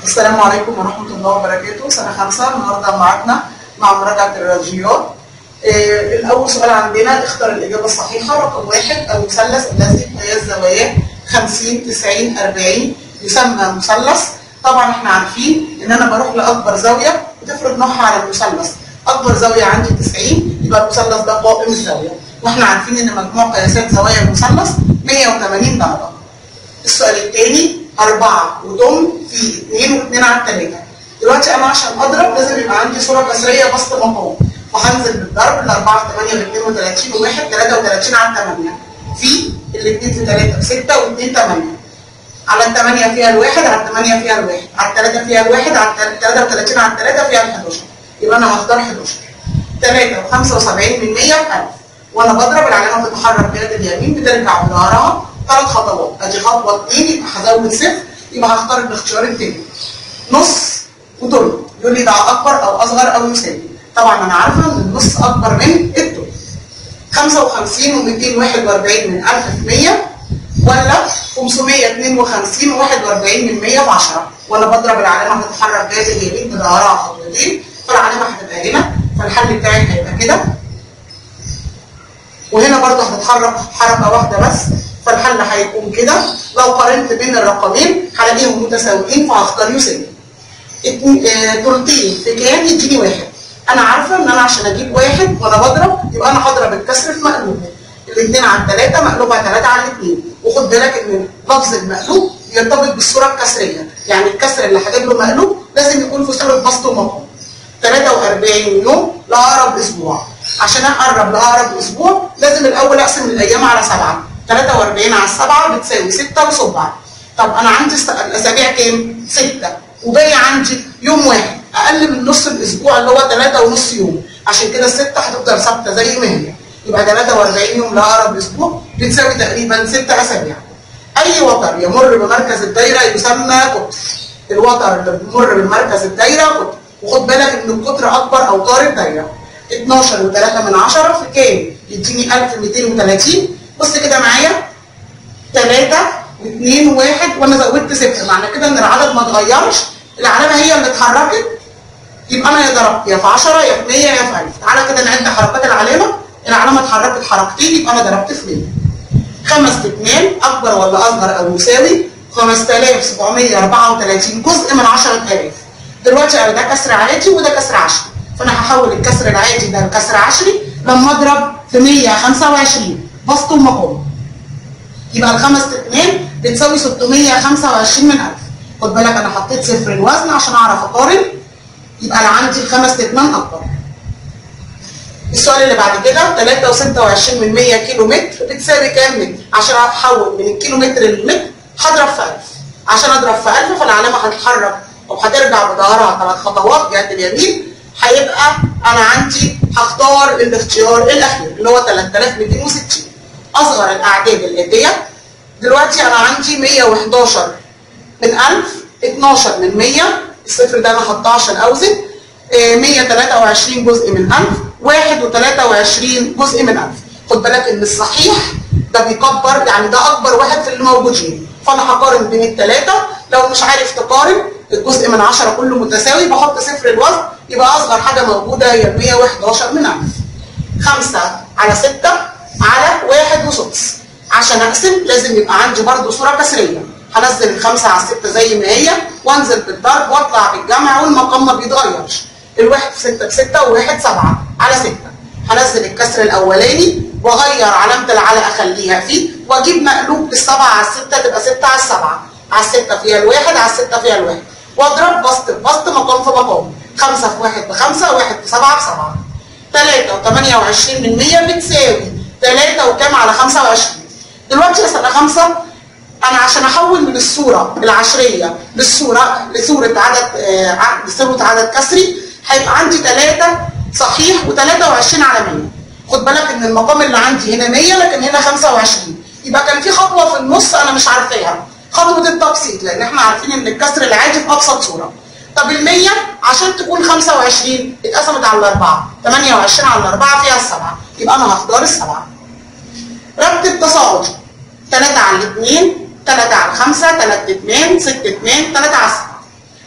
السلام عليكم ورحمة الله وبركاته سنة خمسة النهاردة معادنا مع مراجعة الرياضيات آه، الأول سؤال عندنا اختر الإجابة الصحيحة رقم واحد المثلث الذي قياس زواياه 50 90 40 يسمى مثلث طبعا احنا عارفين ان انا بروح لاكبر زاويه بتفرض نوعها على المثلث اكبر زاويه عندي 90 يبقى المثلث ده قائم الزاويه واحنا عارفين ان مجموع قياسات زوايا المثلث 180 درجه السؤال الثاني أربعة وضم في اثنين واثنين على الثلاثة. دلوقتي أنا عشان أضرب لازم يبقى عندي صورة كسرية بسط مقام. وهنزل بالضرب الأربعة في 8 ب 32 وواحد 33 على 8. في الاثنين في 3 ب 6 واثنين 8. على الثمانية فيها الواحد على الثمانية فيها الواحد على الثلاثة فيها الواحد على التل- 33 على الثلاثة فيها ال 11 يبقى أنا هختار 11 3 و75 من 100 ب 1000 وأنا بضرب العلامة بتتحرك بيد اليمين بترجع بظهرها ثلاث خطوات أدي خطوة اثنين يبقى هزود صفر يبقى هختار الاختيار التاني نص وثلث يقول لي ده أكبر أو أصغر أو يساوي طبعا أنا عارفة إن النص أكبر من الثلث 55 و241 من 1000 في 100 ولا 552 و41 من 100 في 10 وانا بضرب العلامه هتتحرك جهاز اليمين بظهرها خطوتين فالعلامه هتبقى هنا فالحل بتاعي هيبقى كده وهنا برضه هتتحرك حركه واحده بس فالحل هيكون كده لو قارنت بين الرقمين هلاقيهم متساويين فهختار يساوي اتنين- آه، تلتين في كام يديني واحد انا عارفه ان انا عشان اجيب واحد وانا بضرب يبقى انا هضرب الكسر في مقلوبه الاثنين على الثلاثه مقلوبه ثلاثه على الاثنين وخد بالك ان لفظ المقلوب يرتبط بالصوره الكسريه يعني الكسر اللي هجيب له مقلوب لازم يكون في صوره بسط ومقام 43 يوم لاقرب اسبوع عشان اقرب لاقرب اسبوع لازم الاول اقسم الايام على سبعه 43 على السبعه بتساوي 6 وسبعه طب انا عندي است- الاسابيع كام؟ 6 وباقي عندي يوم واحد اقل من نص الاسبوع اللي هو 3 ونص يوم عشان كده السته هتفضل ثابته زي ما هي يبقى 43 يوم لاقرب اسبوع بتساوي تقريبا 6 اسابيع اي وتر يمر بمركز الدايره يسمى قطر الوتر اللي بيمر بمركز الدايره قطر وخد بالك ان القطر اكبر اوتار الدايره 12 و3 من 10 في كام؟ يديني 1230 بص كده معايا 3 و2 و1 وانا زودت صفر معنى كده ان العدد ما اتغيرش العلامه هي اللي اتحركت يبقى انا يا ضربت يا في 10 يا في 100 يا في 1000 تعالى كده نعد حركات العلامه العلامه اتحركت حركتين يبقى انا ضربت في 100 خمس اتنين اكبر ولا اصغر او يساوي 5734 جزء من 10000 دلوقتي انا ده كسر عادي وده كسر عشري فانا هحول الكسر العادي ده لكسر عشري لما اضرب في 125 بسط ومقام يبقى الخمس اتنين بتساوي 625 من 1000 خد بالك انا حطيت صفر الوزن عشان اعرف اقارن يبقى انا عندي الخمس اتنين اكبر السؤال اللي بعد كده 3 و26 من 100 كيلو متر بتساوي كام متر؟ عشان احول من الكيلو متر للمتر هضرب في 1000 عشان اضرب في 1000 فالعلامه هتتحرك او هترجع بظهرها ثلاث خطوات جهه اليمين هيبقى انا عندي هختار الاختيار الاخير اللي هو 3260 اصغر الاعداد الاتيه دلوقتي انا عندي 111 من 1000 12 من 100 الصفر ده انا حطاه عشان اوزن آه، 123 جزء من 1000 1 و23 جزء من 1000 خد بالك ان الصحيح ده بيكبر يعني ده اكبر واحد في اللي موجودين فانا هقارن بين الثلاثه لو مش عارف تقارن الجزء من 10 كله متساوي بحط صفر الوزن يبقى اصغر حاجه موجوده هي ال 111 من 1000 5 على 6 على 1 وسدس عشان اقسم لازم يبقى عندي برضو صوره كسريه هنزل الخمسه على السته زي ما هي وانزل بالضرب واطلع بالجمع والمقام ما بيتغيرش الواحد في 6 بستة وواحد سبعة على 6 هنزل الكسر الاولاني واغير علامه العلى اخليها فيه واجيب مقلوب بالسبعه على السته تبقى 6 على السبعه على السته فيها الواحد على السته فيها الواحد واضرب بسط بسط مقام في مقام 5 في 1 بخمسه 1 في 7 بسبعه 3 و28 من 100 بتساوي 3 وكام على 25 دلوقتي يا سنه 5 انا عشان احول من الصوره العشريه للصوره لصوره عدد آه ع- لصوره عدد كسري هيبقى عندي 3 صحيح و23 على 100 خد بالك ان المقام اللي عندي هنا 100 لكن هنا 25 يبقى كان في خطوه في النص انا مش عارفاها خطوه التبسيط لان احنا عارفين ان الكسر العادي في ابسط صوره طب ال 100 عشان تكون 25 اتقسمت على الاربعه 28 على الاربعه فيها السبعه يبقى انا هختار السبعه رتب تصاعدي 3 على 2 3 على 5 3 2 6 2 3 على 7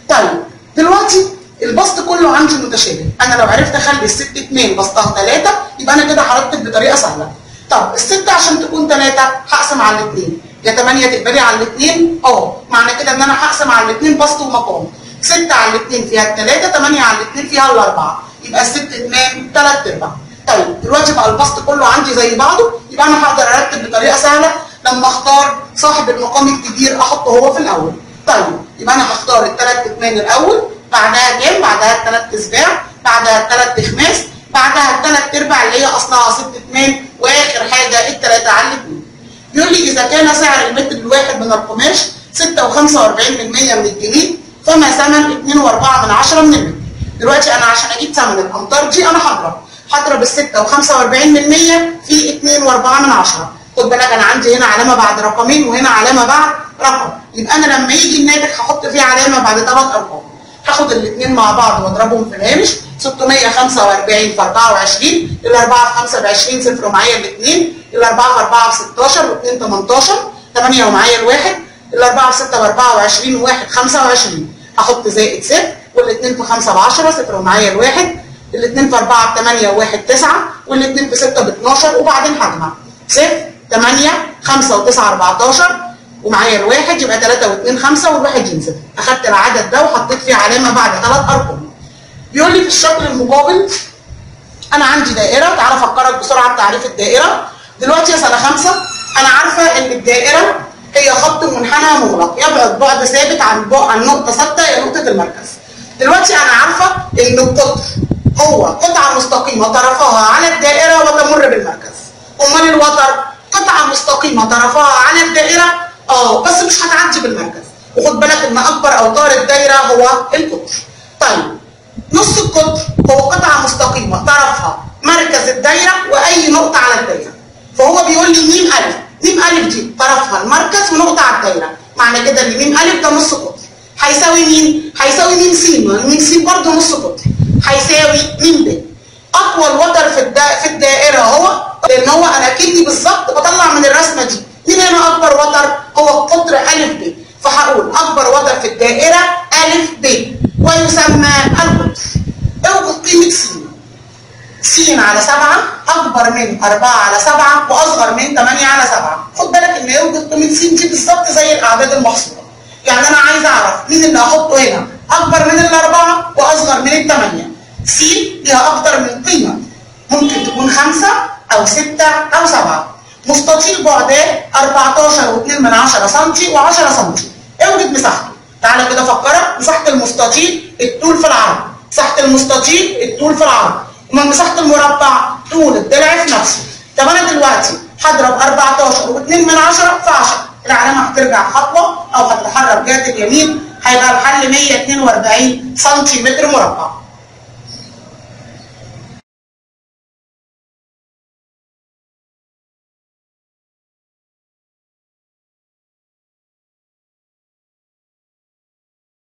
طيب دلوقتي البسط كله عندي متشابه انا لو عرفت اخلي الست 2 بسطها 3 يبقى انا كده هرتب بطريقه سهله طب الستة عشان تكون 3 هقسم على الاثنين يا 8 تقبلي على الاثنين اه معنى كده ان انا هقسم على الاثنين بسط ومقام 6 على الاثنين فيها الثلاثة 8 على الاثنين فيها الاربعة يبقى الست اتمام 3 ارباع طيب دلوقتي بقى البسط كله عندي زي بعضه يبقى انا هقدر ارتب بطريقه سهله لما اختار صاحب المقام الكبير احطه هو في الاول طيب يبقى انا هختار الثلاث اتمان الاول بعدها كام بعدها الثلاث اسباع بعدها الثلاث خماس بعدها الثلاث ارباع اللي هي اصلها ست اتمان واخر حاجه الثلاثه على الاثنين بيقول لي اذا كان سعر المتر الواحد من القماش 6.45% من الجنيه فما ثمن 2.4 من 10 من المتر دلوقتي انا عشان اجيب ثمن الامتار دي انا هضرب هضرب ال 6.45% في 2.4 من 10 خد بالك انا عندي هنا علامه بعد رقمين وهنا علامه بعد رقم يبقى انا لما يجي الناتج هحط فيه علامه بعد ثلاث ارقام هاخد الاثنين مع بعض واضربهم في الهامش 645 في 24 الاربعه في 5 ب 20 صفر ومعايا الاثنين الاربعه في 4 ب 16 و2 18 8 ومعايا الواحد الاربعه في 6 ب 24 وواحد 25 هحط زائد صفر والاثنين في 5 ب 10 صفر ومعايا الواحد الاثنين في 4 ب 8 وواحد 9 والاثنين في 6 ب 12 وبعدين هجمع صفر 8 5 و9 14 ومعايا الواحد يبقى 3 و2 5 والواحد ينزل اخدت العدد ده وحطيت فيه علامه بعد ثلاث ارقام بيقول لي في الشكل المقابل انا عندي دائره تعالى افكرك بسرعه بتعريف الدائره دلوقتي يا سنه خمسه انا عارفه ان الدائره هي خط منحنى مغلق يبعد بعد ثابت عن عن نقطه ثابته هي نقطه المركز دلوقتي انا عارفه ان القطر هو قطعه مستقيمه طرفها على الدائره وتمر بالمركز امال الوتر قطعه مستقيمه طرفها على الدائره اه بس مش هتعدي بالمركز وخد بالك ان اكبر اوتار الدايره هو القطر طيب نص القطر هو قطعه مستقيمه طرفها مركز الدايره واي نقطه على الدايره فهو بيقول لي ميم الف ميم الف دي طرفها المركز ونقطه على الدايره معنى كده ان ميم الف ده نص قطر هيساوي مين هيساوي ميم س ميم س برضه نص قطر هيساوي ميم ب اطول وتر في الدا... في الدائره هو لان هو انا كني بالظبط بطلع من الرسمه دي مين هنا اكبر وتر هو القطر الف ب فهقول اكبر وتر في الدائره الف ب ويسمى القطر اوجد قيمه س س على 7 اكبر من 4 على 7 واصغر من 8 على 7 خد بالك ان يوجد قيمه س دي بالظبط زي الاعداد المحصوره يعني انا عايز اعرف مين اللي هحطه هنا اكبر من الاربعه واصغر من الثمانيه س ليها اكتر من قيمه ممكن تكون 5 او 6 او 7 مستطيل بعداه 14 و2 من 10 سم و10 سم اوجد مساحته تعالى كده افكرك مساحه المستطيل الطول في العرض مساحه المستطيل الطول في العرض امال مساحه المربع طول الضلع في نفسه طب انا دلوقتي هضرب 14 و2 من 10 في 10 العلامه هترجع خطوه او هتتحرك جهه اليمين هيبقى الحل 142 سنتيمتر مربع